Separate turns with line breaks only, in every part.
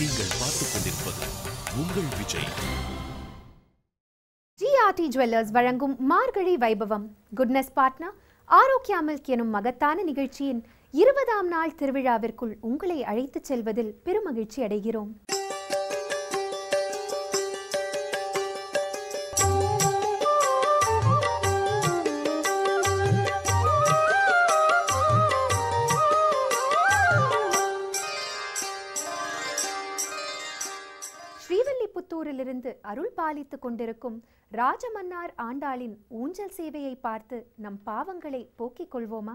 நீங்கள் பார்த்துக் கொண்டிருப்பது உங்கள் விஜய்
ஜிஆர்டி ஜுவல்லர்ஸ் வழங்கும் மார்கழி வைபவம் குட்னஸ் பார்ட்னா ஆரோக்கியா மில்க் எனும் மகத்தான நிகழ்ச்சியின் இருபதாம் நாள் திருவிழாவிற்குள் உங்களை அழைத்துச் செல்வதில் பெருமகிழ்ச்சி அடைகிறோம் ஸ்ரீவில்லிபுத்தூரிலிருந்து அருள் பாலித்துக் கொண்டிருக்கும் ராஜமன்னார் ஆண்டாளின் ஊஞ்சல் சேவையை பார்த்து நம் பாவங்களை போக்கிக் கொள்வோமா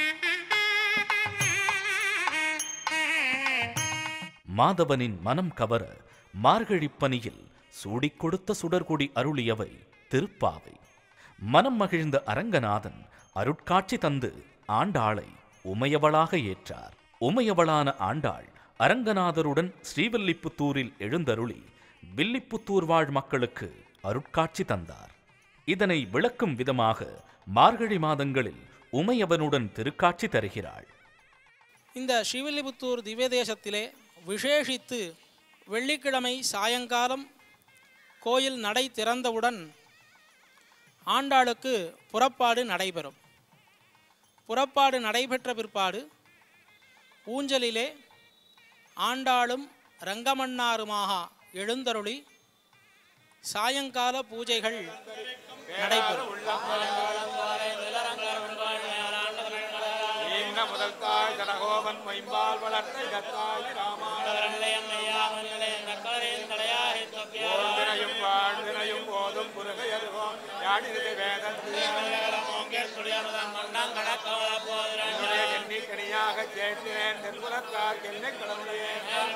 மாதவனின் மனம் கவர மார்கழிப் பனியில் சூடிக் கொடுத்த சுடர்கொடி அருளியவை திருப்பாவை மனம் மகிழ்ந்த அரங்கநாதன் அருட்காட்சி தந்து ஆண்டாளை உமையவளாக ஏற்றார் உமையவளான ஆண்டாள் அரங்கநாதருடன் ஸ்ரீவில்லிபுத்தூரில் எழுந்தருளி வில்லிபுத்தூர் வாழ் மக்களுக்கு அருட்காட்சி தந்தார் இதனை விளக்கும் விதமாக மார்கழி மாதங்களில் உமையவனுடன் திருக்காட்சி தருகிறாள்
இந்த ஸ்ரீவில்லிபுத்தூர் திவ்ய தேசத்திலே விசேஷித்து வெள்ளிக்கிழமை சாயங்காலம் கோயில் நடை திறந்தவுடன் ஆண்டாளுக்கு புறப்பாடு நடைபெறும் புறப்பாடு நடைபெற்ற பிற்பாடு ஊஞ்சலிலே ஆண்டாளும் ரங்கமன்னாருமாக எழுந்தருளி சாயங்கால பூஜைகள் நடைபெறும்
ஈன முதல் தாய் ஜனகோபன் மைம்பால் வளர்த்த இடத்தாய் ராமாவினையும் வாழ்வினையும் போதும் புருகையருகோம் யாழிருது வேதத்தினுடைய எண்ணிக்கணியாக கேட்டேன் தென்புலத்தார் என்னை கடவுளையே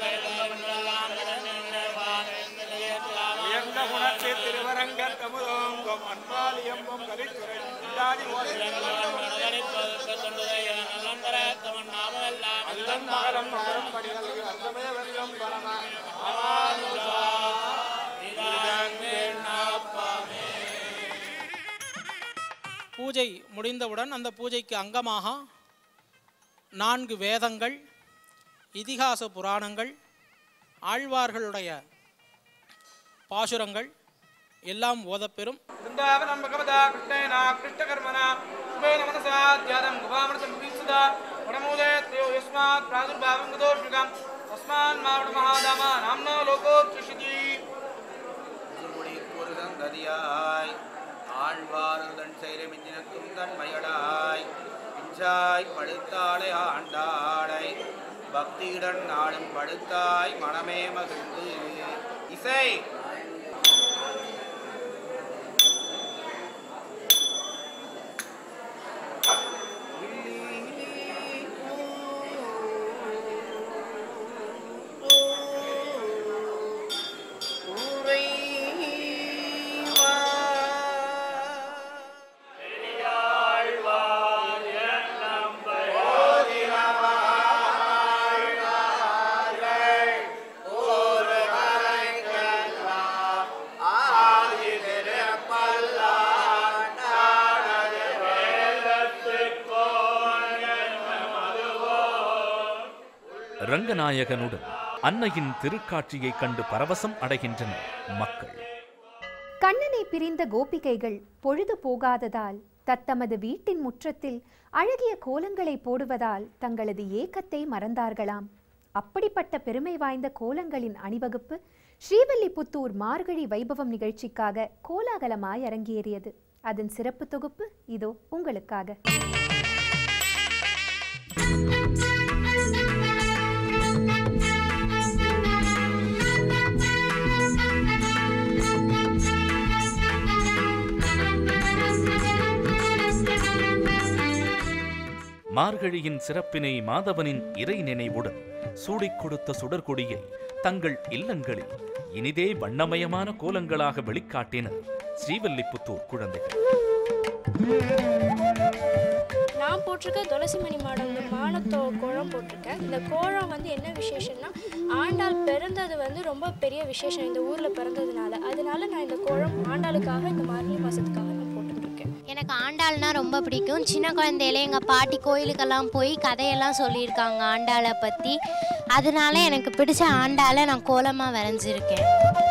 உயர்ந்த குணத்தில் திருவரங்க தமுதோங்கும் அன்பாலியம்பும் கலித்துறை இந்தாதி அல்லன் மகரம் மகரம் படிகள் அர்த்தமே வெல்லும் பரம ஆமானுசா
பூஜை முடிந்தவுடன் அந்த பூஜைக்கு அங்கமாக நான்கு வேதங்கள் இதிகாச புராணங்கள் ஆழ்வார்களுடைய பாசுரங்கள் எல்லாம் ஓதப்பெறும்
वृन्दावनं भगवता कृष्णेन कृष्णकर्मणा शुभेन मनसा ध्यानं गुहामृतं विसुधा वनमूले त्रयो यस्मात् प्रादुर्भावं गतोषिकम् तस्मान् मावडमहादाम नाम्ना लोकोच्चिषिति
குடி குருதம் கதியாய் ஆழ்வார்தன் செய்ரமிஞ்சினக்கும் தன்மையடாய் பிஞ்சாய் படுத்தாளை ஆண்டாளை பக்தியுடன் நாளும் படுத்தாய் மனமே மகிழ்ந்து இசை
ரங்கநாயகனுடன் அன்னையின் திருக்காட்சியைக் கண்டு பரவசம் அடைகின்றனர் மக்கள்
கண்ணனை பிரிந்த கோபிகைகள் பொழுது போகாததால் தத்தமது வீட்டின் முற்றத்தில் அழகிய கோலங்களை போடுவதால் தங்களது ஏக்கத்தை மறந்தார்களாம் அப்படிப்பட்ட பெருமை வாய்ந்த கோலங்களின் அணிவகுப்பு ஸ்ரீவில்லிபுத்தூர் மார்கழி வைபவம் நிகழ்ச்சிக்காக கோலாகலமாய் அரங்கேறியது அதன் சிறப்பு தொகுப்பு இதோ உங்களுக்காக
மார்கழியின் சிறப்பினை மாதவனின் இறை நினைவுடன் சூடிக் கொடுத்த சுடர்கொடியை தங்கள் இல்லங்களில் இனிதே வண்ணமயமான கோலங்களாக வெளிக்காட்டினர் ஸ்ரீவில்லிபுத்தூர் குழந்தைகள்
நான் போட்டிருக்க துளசி மணி மாடம் இந்த மானத்தோ கோலம் போட்டிருக்கேன் இந்த கோலம் வந்து என்ன விசேஷம்னா ஆண்டாள் பிறந்தது வந்து ரொம்ப பெரிய விசேஷம் இந்த ஊரில் பிறந்ததுனால அதனால நான் இந்த கோலம் ஆண்டாளுக்காக இந்த மார்கழி மாதத்துக்காக நான் போட்டுட்டு இருக்கேன்
எனக்கு ஆண்டாள்னா ரொம்ப பிடிக்கும் சின்ன குழந்தையில எங்கள் பாட்டி கோயிலுக்கெல்லாம் போய் கதையெல்லாம் சொல்லியிருக்காங்க ஆண்டாளை பற்றி அதனால எனக்கு பிடிச்ச ஆண்டாளை நான் கோலமாக வரைஞ்சிருக்கேன்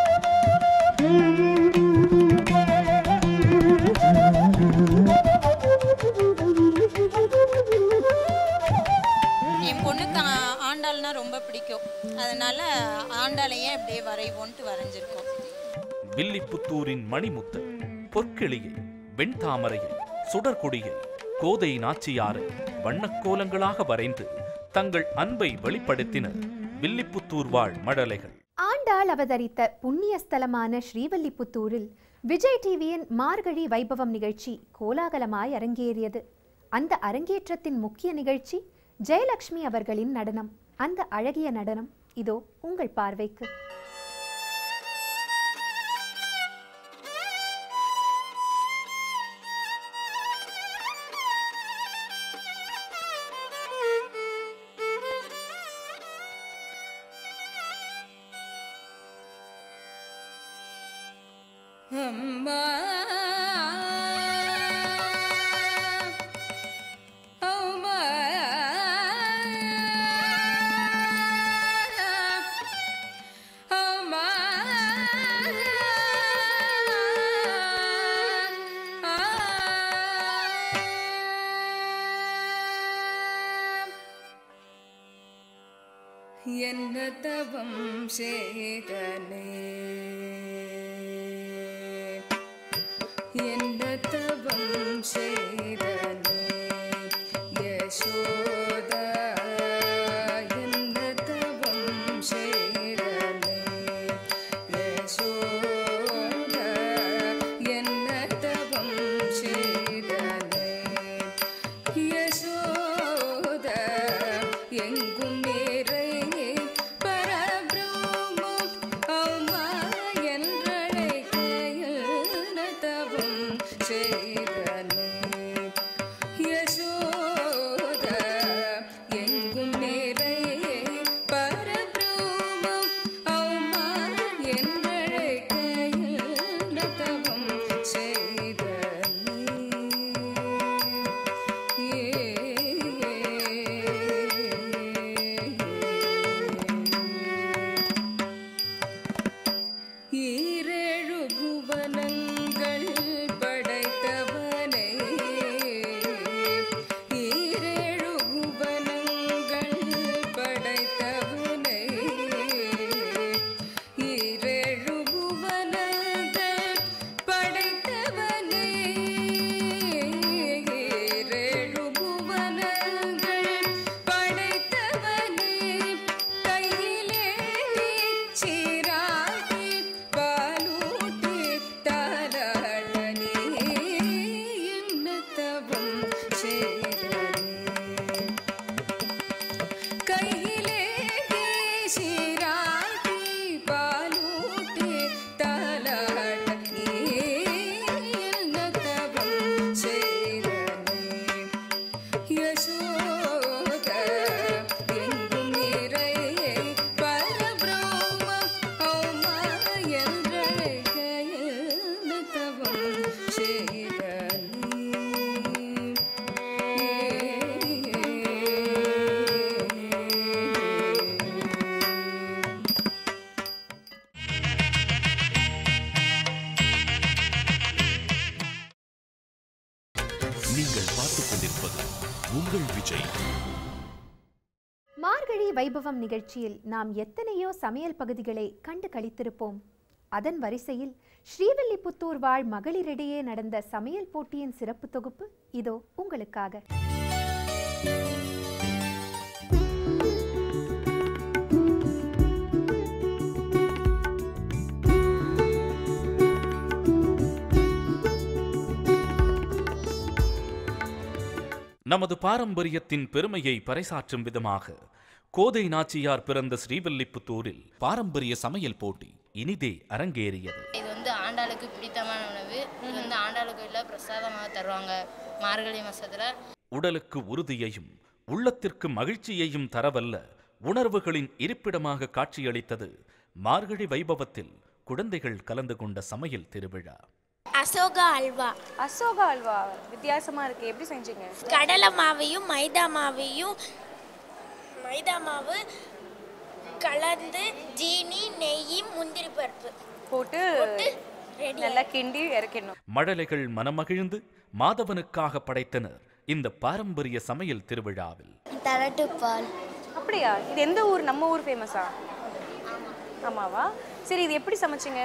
என் பொண்ணுக்கு ஆ- ஆண்டாள்னா ரொம்ப பிடிக்கும் அதனால ஆண்டாளையே அப்படியே வரைவோன்ட்டு வரைஞ்சிருக்கோம்
வில்லிபுத்தூரின் மணிமுத்து பொற்கிளியை வெண்தாமரையை சுடர்கொடியை கோதை நாச்சியாரை வண்ணக்கோலங்களாக வரைந்து தங்கள் அன்பை வெளிப்படுத்தினர் வில்லிபுத்தூர் வாழ் மடலைகள்
ஆண்டாள் அவதரித்த புண்ணிய ஸ்தலமான ஸ்ரீவல்லிபுத்தூரில் விஜய் டிவியின் மார்கழி வைபவம் நிகழ்ச்சி கோலாகலமாய் அரங்கேறியது அந்த அரங்கேற்றத்தின் முக்கிய நிகழ்ச்சி ஜெயலக்ஷ்மி அவர்களின் நடனம் அந்த அழகிய நடனம் இதோ உங்கள் பார்வைக்கு
அம்மா அம்மா அம்மா என்ன தவம் செய்தனே என்ன தவம் செய்தனே யசோத என்ன தவம் செய்தனே யசோத என்ன தவம் செய்தனே யசோத எங்கும் நிறையே பரபிரம்மம் அம்மா என்றழைக்கையில் தவம் செய்தனே யசோத எங்கும் நிறையே பரபிரம்மம் அம்மா என்றழைக்கையில் தவம் செய்தனே ஈரேழு புவனங்கள் படைத்தவனே ஈரேழு புவனங்கள் படைத்தவனே ஈரேழு புவனங்கள் படைத்தவனே ஈரேழு புவனங்கள் படைத்தவனே கையிலே சீராகி பாலூட்டி தாராளனே என்ன தவம் செய்தனே கையிலே சீராகி பாலூட்டி தாலாட்டனே என்ன தவம் செய்தனே யசோத எங்கும் நிறையே பரபிரம்மம் அம்மா என்றழைக்கையில் தவம் செய்தனே
நீங்கள் பார்த்துக் கொண்டிருப்பது உங்கள் விஜய்
மார்கழி வைபவம் நிகழ்ச்சியில் நாம் எத்தனையோ சமையல் பகுதிகளை கண்டு களித்திருப்போம் அதன் வரிசையில் ஸ்ரீவில்லிபுத்தூர் வாழ் மகளிரிடையே நடந்த சமையல் போட்டியின் சிறப்பு தொகுப்பு இதோ உங்களுக்காக
நமது பாரம்பரியத்தின் பெருமையை பறைசாற்றும் விதமாக கோதை நாச்சியார் பிறந்த ஸ்ரீவில்லிபுத்தூரில் பாரம்பரிய சமையல் போட்டி இனிதே அரங்கேறியது
இது வந்து ஆண்டாளுக்கு பிடித்தமான உணவு இது வந்து ஆண்டாள் கோயிலில் பிரசாதமாக தருவாங்க மார்கழி மாசத்துல
உடலுக்கு உறுதியையும் உள்ளத்திற்கு மகிழ்ச்சியையும் தரவல்ல உணர்வுகளின் இருப்பிடமாக காட்சியளித்தது மார்கழி வைபவத்தில் குழந்தைகள் கலந்து கொண்ட சமையல் திருவிழா
அசோகா அல்வா
அசோகா அல்வா வித்தியாசமா இருக்கு எப்படி செஞ்சீங்க
கடலை மாவையும் மைதா மாவையும் மைதா மாவு கலந்து ஜீனி நெய் முந்திரி பருப்பு
போட்டு
ready
நல்லா கிண்டி இறக்கிடணும்
மழலைகள் மனமகிழ்ந்து மாதவனுக்காக படைத்தனர் இந்த பாரம்பரிய சமையல் திருவிழாவில்
தரட்டுப்பால்
அப்படியா இது எந்த ஊர் நம்ம ஊர் ஃபேமஸா ஆமாவா சரி இது எப்படி சமைச்சீங்க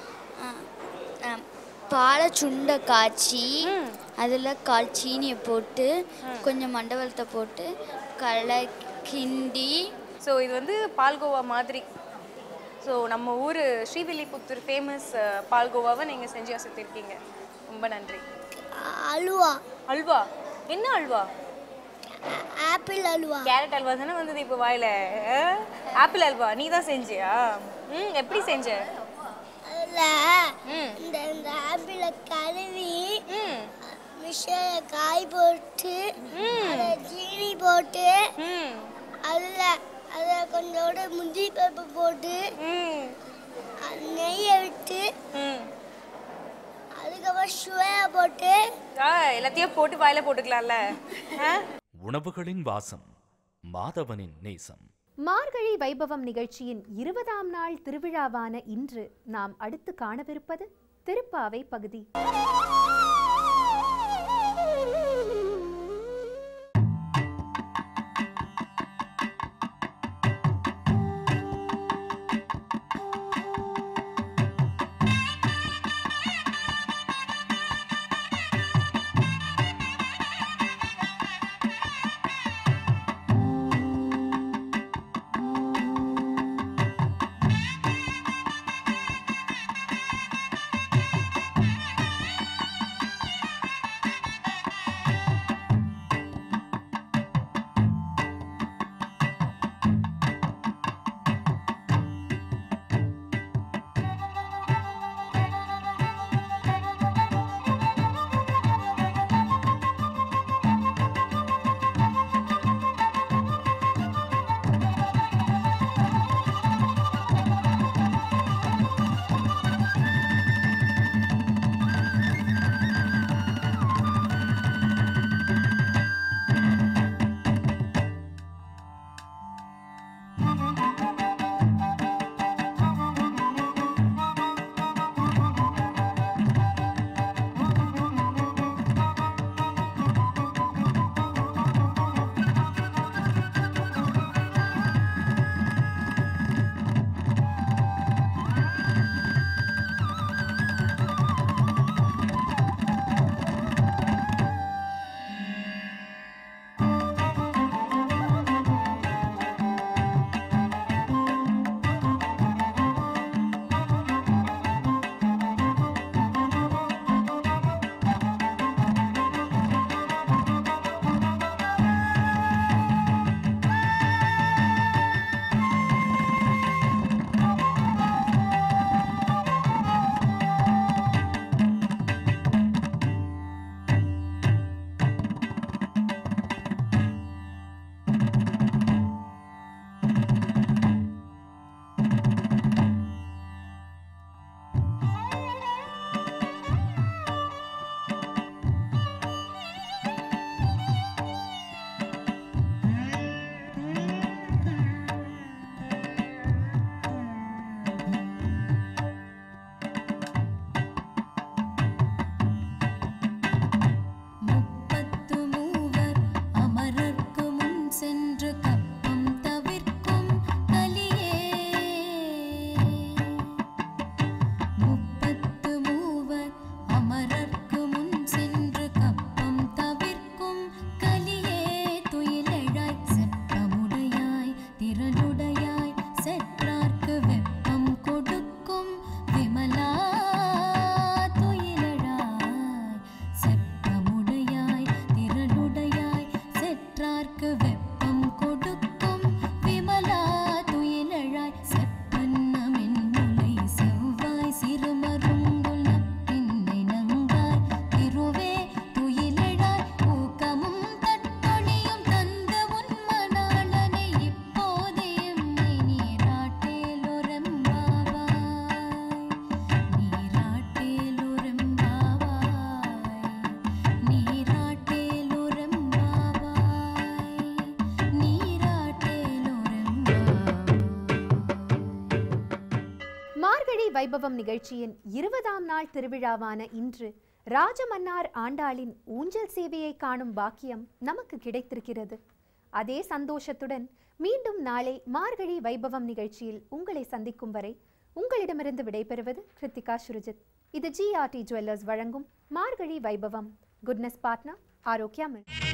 பாலை சுண்டை காய்ச்சி அதில் கால் சீனியை போட்டு கொஞ்சம் மண்டவளத்தை போட்டு கடலை கிண்டி
ஸோ இது வந்து பால்கோவா மாதிரி ஸோ நம்ம ஊர் ஸ்ரீவில்லிபுத்தூர் ஃபேமஸ் பால்கோவாவை நீங்கள் செஞ்சு அசத்திருக்கீங்க ரொம்ப நன்றி
அல்வா
அல்வா என்ன அல்வா
ஆப்பிள் அல்வா
கேரட் அல்வா தானே வந்தது இப்போ வாயில ஆப்பிள் அல்வா நீ தான் செஞ்சியா ம் எப்படி செஞ்ச
அதில் இந்த இந்த ஆப்பிளை கழுவி மிஷினை காய் போட்டு அதில் ஜீனி போட்டு அதில் அதில் கொஞ்சோட முந்திரி பருப்பு போட்டு அது நெய்யை விட்டு அதுக்கப்புறம் சுவையா போட்டு
ஆ எல்லாத்தையும் போட்டு வாயில போட்டுக்கலாம்ல ஆ?
உணவுகளின் வாசம் மாதவனின் நேசம்
மார்கழி வைபவம் நிகழ்ச்சியின் இருபதாம் நாள் திருவிழாவான இன்று நாம் அடுத்து காணவிருப்பது திருப்பாவை பகுதி வைபவம் நிகழ்ச்சியின் இருபதாம் நாள் திருவிழாவான இன்று ராஜமன்னார் ஆண்டாளின் ஊஞ்சல் சேவையை காணும் பாக்கியம் நமக்கு கிடைத்திருக்கிறது அதே சந்தோஷத்துடன் மீண்டும் நாளை மார்கழி வைபவம் நிகழ்ச்சியில் உங்களை சந்திக்கும் வரை உங்களிடமிருந்து விடைபெறுவது கிருத்திகா சுருஜித் இது ஜிஆர்டி ஜுவல்லர்ஸ் வழங்கும் மார்கழி வைபவம் குட்னஸ் பார்ட்னர் ஆரோக்கியா மில்